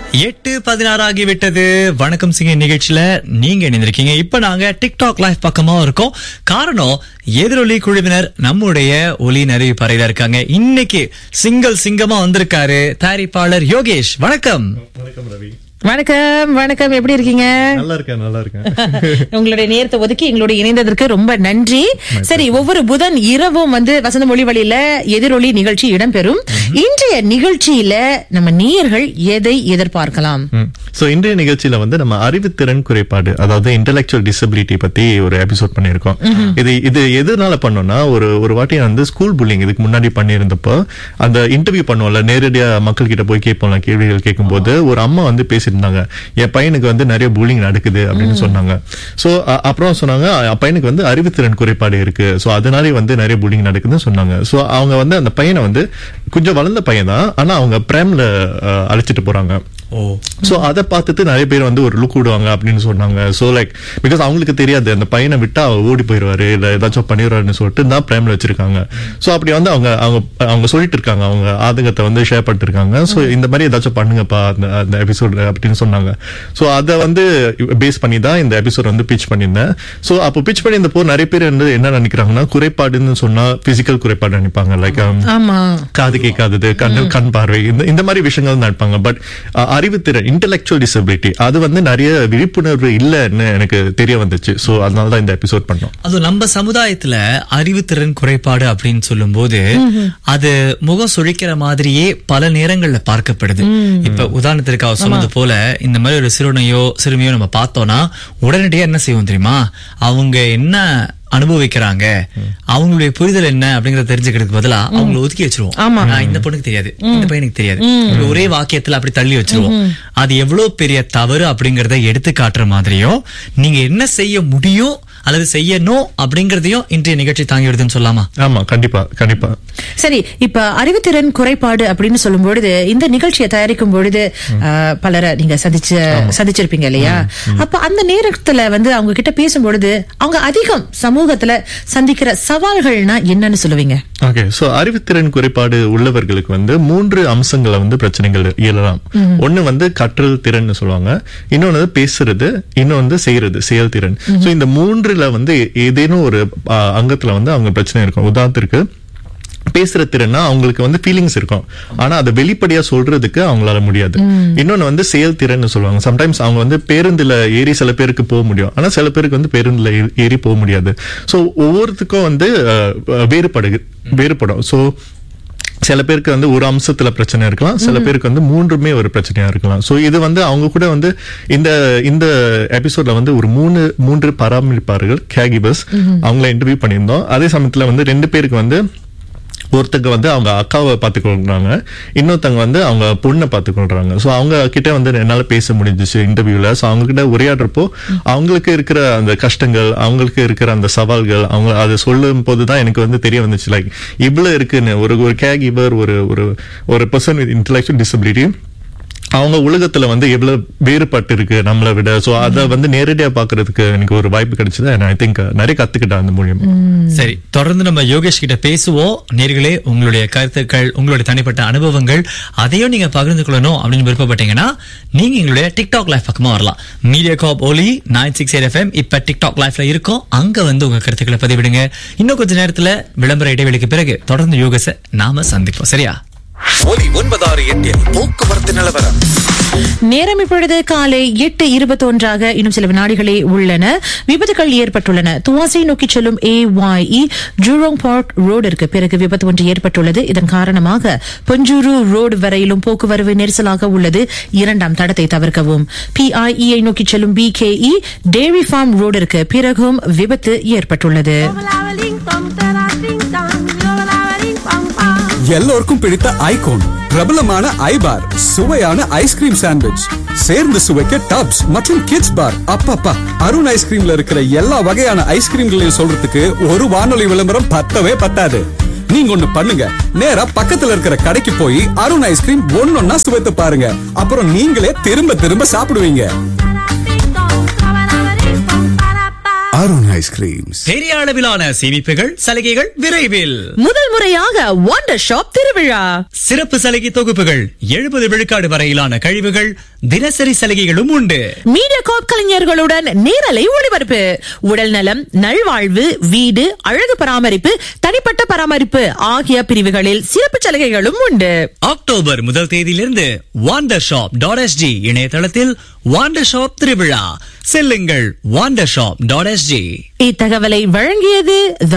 எட்டு பதினாறு ஆகிவிட்டது வணக்கம் சிங்க நிகழ்ச்சியில நீங்க இணைந்திருக்கீங்க இப்ப நாங்க டிக்டாக் லைவ் பக்கமா இருக்கோம் காரணம் எதிரொலி குழுவினர் நம்முடைய ஒலி நிறைவு பறையில இருக்காங்க இன்னைக்கு சிங்கிள் சிங்கமா வந்திருக்காரு தயாரிப்பாளர் யோகேஷ் வணக்கம் வணக்கம் ரவி வணக்கம் வணக்கம் எப்படி இருக்கீங்க நல்லா இருக்கேன் நல்லா இருக்கேன் உங்களுடைய நேரத்தை ஒதுக்கி எங்களோட இணைந்ததற்கு ரொம்ப நன்றி சரி ஒவ்வொரு புதன் இரவும் வந்து வசந்த மொழி வழியில எதிரொலி நிகழ்ச்சி இடம்பெறும் இன்றைய நிகழ்ச்சியில நம்ம நேயர்கள் எதை எதிர்பார்க்கலாம் சோ இன்றைய நிகழ்ச்சியில வந்து நம்ம அறிவுத்திறன் குறைபாடு அதாவது இன்டெலெக்சுவல் டிசபிலிட்டி பத்தி ஒரு எபிசோட் பண்ணியிருக்கோம் இது இது எதனால பண்ணோம்னா ஒரு ஒரு வாட்டி வந்து ஸ்கூல் புல்லிங் இதுக்கு முன்னாடி பண்ணியிருந்தப்போ அந்த இன்டர்வியூ பண்ணுவோம்ல நேரடியா மக்கள் கிட்ட போய் கேட்போம்ல கேள்விகள் கேட்கும்போது ஒரு அம்மா வந்து பேசியிருந்தாங்க என் பையனுக்கு வந்து நிறைய புல்லிங் நடக்குது அப்படின்னு சொன்னாங்க சோ அப்புறம் சொன்னாங்க என் பையனுக்கு வந்து அறிவுத்திறன் குறைபாடு இருக்கு சோ அதனாலே வந்து நிறைய புல்லிங் நடக்குதுன்னு சொன்னாங்க சோ அவங்க வந்து அந்த பையனை வந்து கொஞ்சம் வளர்ந்த பையன் தான் ஆனா அவங்க பிரேம்ல அழைச்சிட்டு போறாங்க ஓ சோ அதை பார்த்துட்டு நிறைய பேர் வந்து ஒரு லுக் விடுவாங்க அப்படின்னு சொன்னாங்க சோ லைக் பிகாஸ் அவங்களுக்கு தெரியாது அந்த பையனை விட்டா அவர் ஓடி போயிடுவாரு இல்ல ஏதாச்சும் பண்ணிடுவாருன்னு சொல்லிட்டு தான் பிரேம்ல வச்சிருக்காங்க சோ அப்படி வந்து அவங்க அவங்க அவங்க சொல்லிட்டு இருக்காங்க அவங்க ஆதங்கத்தை வந்து ஷேர் பண்ணிட்டு இருக்காங்க சோ இந்த மாதிரி ஏதாச்சும் பண்ணுங்கப்பா அந்த அந்த எபிசோட் அப்படின்னு சொன்னாங்க சோ அதை வந்து பேஸ் பண்ணி தான் இந்த எபிசோட் வந்து பிச் பண்ணியிருந்தேன் சோ அப்போ பிச் பண்ணியிருந்தப்போ நிறைய பேர் வந்து என்ன நினைக்கிறாங்கன்னா குறைபாடுன்னு சொன்னா பிசிக்கல் குறைபாடு நினைப்பாங்க லைக் ஆமா காது கேட்காதது கண் கண் பார்வை இந்த இந்த மாதிரி விஷயங்கள் நடப்பாங்க பட் அறிவுத்திறன் இன்டெலெக்சுவல் டிசபிலிட்டி அது வந்து நிறைய விழிப்புணர்வு இல்லைன்னு எனக்கு தெரிய வந்துச்சு சோ அதனால தான் இந்த எபிசோட் பண்ணோம் அது நம்ம சமுதாயத்துல அறிவுத்திறன் குறைபாடு அப்படின்னு சொல்லும்போது அது முகம் சுழிக்கிற மாதிரியே பல நேரங்கள்ல பார்க்கப்படுது இப்ப உதாரணத்திற்கு அவர் சொன்னது போல இந்த மாதிரி ஒரு சிறுவனையோ சிறுமியோ நம்ம பார்த்தோம்னா உடனடியா என்ன செய்வோம் தெரியுமா அவங்க என்ன அனுபவிக்கிறாங்க அவங்களுடைய புரிதல் என்ன அப்படிங்கறத தெரிஞ்சுக்கிறதுக்கு பதிலா அவங்களை ஒதுக்கி வச்சிருவோம் ஆமா. நான் இந்த பொண்ணுக்கு தெரியாது இந்த பையனுக்கு தெரியாது இப்படி ஒரே வாக்கியத்துல அப்படி தள்ளி வச்சிருவோம் அது எவ்வளவு பெரிய தவறு அப்படிங்கறத எடுத்து காட்டுற மாதிரியும் நீங்க என்ன செய்ய முடியும் அல்லது செய்யணும் அப்படிங்கறதையும் இன்றைய நிகழ்ச்சி தாங்கி விடுதுன்னு சொல்லலாமா ஆமா கண்டிப்பா கண்டிப்பா சரி இப்ப அறிவுத்திறன் குறைபாடு அப்படின்னு சொல்லும் பொழுது இந்த நிகழ்ச்சியை தயாரிக்கும் பொழுது அஹ், பலரை நீங்க சந்திச்ச சந்திச்சிருப்பீங்க இல்லையா அப்ப அந்த நேரத்துல வந்து அவங்க கிட்ட பேசும் பொழுது அவங்க அதிகம் சமூகத்துல சந்திக்கிற சவால்கள்னா என்னன்னு சொல்லுவீங்க ஓகே சோ அறிவுத்திறன் குறைபாடு உள்ளவர்களுக்கு வந்து மூன்று அம்சங்களை வந்து பிரச்சனைகள் இயலலாம் ஒண்ணு வந்து கற்றல் திறன் சொல்லுவாங்க இன்னொன்னு வந்து பேசுறது இன்னொன்னு வந்து செய்யறது செயல்திறன் சோ இந்த மூன்றுல வந்து ஏதேனும் ஒரு ஆ, அங்கத்துல வந்து அவங்க பிரச்சனை இருக்கும் உதாரணத்திற்கு பேசுற திறன்னா அவங்களுக்கு வந்து ஃபீலிங்ஸ் இருக்கும் ஆனா அதை வெளிப்படையா சொல்றதுக்கு அவங்களால முடியாது இன்னொன்னு வந்து செயல்திறன் சொல்லுவாங்க சம்டைம்ஸ் அவங்க வந்து பேருந்துல ஏறி சில பேருக்கு போக முடியும் ஆனா சில பேருக்கு வந்து பேருந்துல ஏறி- ஏறி போக முடியாது சோ ஒவ்வொருத்துக்கும் வந்து அஹ், வேறுபடு வேறுபடும் சோ சில பேருக்கு வந்து ஒரு அம்சத்துல பிரச்சனை இருக்கலாம் சில பேருக்கு வந்து மூன்றுமே ஒரு பிரச்சனையா இருக்கலாம் சோ இது வந்து அவங்க கூட வந்து இந்த இந்த எபிசோட்ல வந்து ஒரு மூணு மூன்று பராமரிப்பார்கள் கேகிபஸ் அவங்கள இன்டர்வியூ பண்ணியிருந்தோம் அதே சமயத்துல வந்து ரெண்டு பேருக்கு வந்து ஒருத்தங்க வந்து அவங்க அக்காவை பார்த்துக்கொள்றாங்க இன்னொருத்தங்க வந்து அவங்க பொண்ணை பார்த்துக்கொள்றாங்க ஸோ அவங்க கிட்ட வந்து என்னால பேச முடிஞ்சிச்சு இன்டர்வியூல ஸோ அவங்க கிட்ட உரையாடுறப்போ அவங்களுக்கு இருக்கிற அந்த கஷ்டங்கள் அவங்களுக்கு இருக்கிற அந்த சவால்கள் அவங்க அதை சொல்லும் போதுதான் எனக்கு வந்து தெரிய வந்துச்சு லைக் இவ்வளவு இருக்குன்னு ஒரு ஒரு கேக் இவர் ஒரு ஒரு ஒரு பர்சன் வித் இன்டெலெக்சுவல் டிசபிலிட்டி அவங்க உலகத்துல வந்து எவ்வளவு வேறுபட்டு இருக்கு நம்மளை விட சோ அத வந்து நேரடியா பாக்குறதுக்கு எனக்கு ஒரு வாய்ப்பு கிடைச்சது ஐ திங்க் நிறைய கத்துக்கிட்டேன் அந்த மூலியமா சரி தொடர்ந்து நம்ம யோகேஷ் கிட்ட பேசுவோம் நேர்களே உங்களுடைய கருத்துக்கள் உங்களுடைய தனிப்பட்ட அனுபவங்கள் அதையும் நீங்க பகிர்ந்து கொள்ளணும் அப்படின்னு விருப்பப்பட்டீங்கன்னா நீங்க எங்களுடைய டிக்டாக் லைஃப் பக்கமா வரலாம் Mediacorp Oli nine six eight FM இப்ப டிக்டாக் லைஃப்ல இருக்கும் அங்க வந்து உங்க கருத்துக்களை பதிவிடுங்க இன்னும் கொஞ்ச நேரத்துல விளம்பர இடைவெளிக்கு பிறகு தொடர்ந்து யோகஸை நாம சந்திப்போம் சரியா ஒலி ஒன்பதாறு எட்டில் போக்குவரத்து நிலவரம் நேரம் இப்பொழுது காலை எட்டு இருபத்தொன்றாக இன்னும் சில வினாடிகளே உள்ளன விபத்துகள் ஏற்பட்டுள்ளன துவாசை நோக்கி செல்லும் ஏ ஒய் ஜூரோங் பார்க் ரோடிற்கு பிறகு விபத்து ஒன்று ஏற்பட்டுள்ளது இதன் காரணமாக பஞ்சூரு ரோடு வரையிலும் போக்குவரவு நெரிசலாக உள்ளது இரண்டாம் தடத்தை தவிர்க்கவும் பிஐஇஐ நோக்கி செல்லும் பிகேஇ டேரி ஃபார்ம் ரோடிற்கு பிறகும் விபத்து ஏற்பட்டுள்ளது எல்லோருக்கும் பிடித்த ஐகோன் பிரபலமான ஐபார் சுவையான ஐஸ்கிரீம் சாண்ட்விச் சேர்ந்து சுவைக்க டப்ஸ் மற்றும் கிட்ஸ் பார் அப்பப்பா அருண் ஐஸ்கிரீம்ல இருக்கிற எல்லா வகையான ஐஸ்கிரீம்களையும் சொல்றதுக்கு ஒரு வானொலி விளம்பரம் பத்தவே பத்தாது நீங்க ஒண்ணு பண்ணுங்க நேரா பக்கத்துல இருக்கிற கடைக்கு போய் அருண் ஐஸ்கிரீம் ஒன்னொன்னா சுவைத்து பாருங்க அப்புறம் நீங்களே திரும்ப திரும்ப சாப்பிடுவீங்க அருண் ஐஸ்கிரீம்ஸ் பெரிய அளவிலான சேமிப்புகள் சலுகைகள் விரைவில் முதல் முறையாக ஒண்டர் ஷாப் திருவிழா சிறப்பு சலுகை தொகுப்புகள் எழுபது விழுக்காடு வரையிலான கழிவுகள் தினசரி சலுகைகளும் உண்டு மீடியா காப் கலைஞர்களுடன் நேரலை ஒளிபரப்பு உடல் நலம் நல்வாழ்வு வீடு அழகு பராமரிப்பு தனிப்பட்ட பராமரிப்பு ஆகிய பிரிவுகளில் சிறப்பு சலுகைகளும் உண்டு அக்டோபர் முதல் தேதியிலிருந்து வாண்டர் ஷாப் டாட் எஸ்ஜி இணையதளத்தில் வாண்டர் ஷாப் திருவிழா செல்லுங்கள் வாண்டர் ஷாப் டாட் எஸ்ஜி இத்தகவலை வழங்கியது The